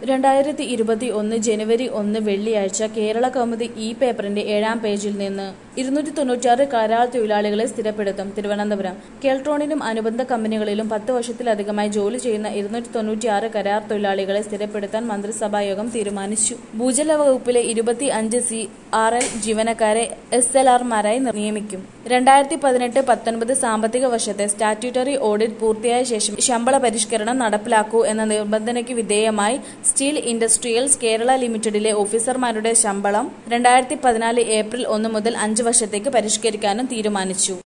രണ്ടായിരത്തി ഇരുപത്തി ഒന്ന് ജനുവരി ഒന്ന് വെള്ളിയാഴ്ച കേരള കൗമുദി ഇ പേപ്പറിന്റെ ഏഴാം പേജിൽ നിന്ന് ഇരുന്നൂറ്റി തൊണ്ണൂറ്റിയാറ് കരാർ തൊഴിലാളികളെ സ്ഥിരപ്പെടുത്തും തിരുവനന്തപുരം കെൽട്രോണിലും അനുബന്ധ കമ്പനികളിലും പത്ത് വർഷത്തിലധികമായി ജോലി ചെയ്യുന്ന ഇരുന്നൂറ്റി തൊണ്ണൂറ്റിയാറ് കരാർ തൊഴിലാളികളെ സ്ഥിരപ്പെടുത്താൻ മന്ത്രിസഭായോഗം തീരുമാനിച്ചു ഭൂജല വകുപ്പിലെ ഇരുപത്തി അഞ്ച് സി ആർ എൽ ജീവനക്കാരെ എസ് എൽ ആർമാരായി നിയമിക്കും രണ്ടായിരത്തി പതിനെട്ട് പത്തൊൻപത് സാമ്പത്തിക വർഷത്തെ സ്റ്റാറ്റ്യൂട്ടറി ഓഡിറ്റ് പൂർത്തിയായ ശേഷം ശമ്പള പരിഷ്കരണം നടപ്പിലാക്കൂ എന്ന നിബന്ധനയ്ക്ക് വിധേയമായി സ്റ്റീൽ ഇൻഡസ്ട്രിയൽസ് കേരള ലിമിറ്റഡിലെ ഓഫീസർമാരുടെ ശമ്പളം രണ്ടായിരത്തി പതിനാല് ഏപ്രിൽ ഒന്ന് മുതൽ അഞ്ച് വർഷത്തേക്ക് പരിഷ്കരിക്കാനും തീരുമാനിച്ചു